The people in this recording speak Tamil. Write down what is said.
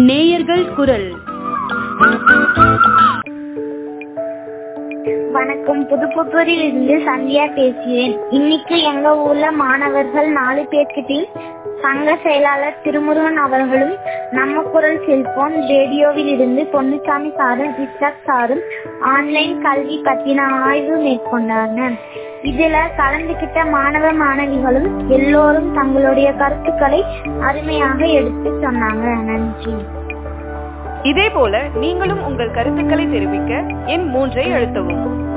நேயர்கள் குரல் வணக்கம் புதுப்புத்தூரில் இருந்து சந்தியா பேசுகிறேன் இன்னைக்கு எங்க ஊர்ல மாணவர்கள் நாலு பேர்கிட்டையும் சங்க செயலாளர் திருமுருகன் அவர்களும் நம்ம குரல் செல்போன் ரேடியோவில் இருந்து பொன்னுசாமி சாரும் இஸ்ரக் சாரும் ஆன்லைன் கல்வி பத்தின ஆய்வு மேற்கொண்டாங்க இதுல கலந்துகிட்ட மாணவ மாணவிகளும் எல்லோரும் தங்களுடைய கருத்துக்களை அருமையாக எடுத்து சொன்னாங்க நன்றி இதேபோல நீங்களும் உங்கள் கருத்துக்களை தெரிவிக்க எண் மூன்றை அழுத்தவும்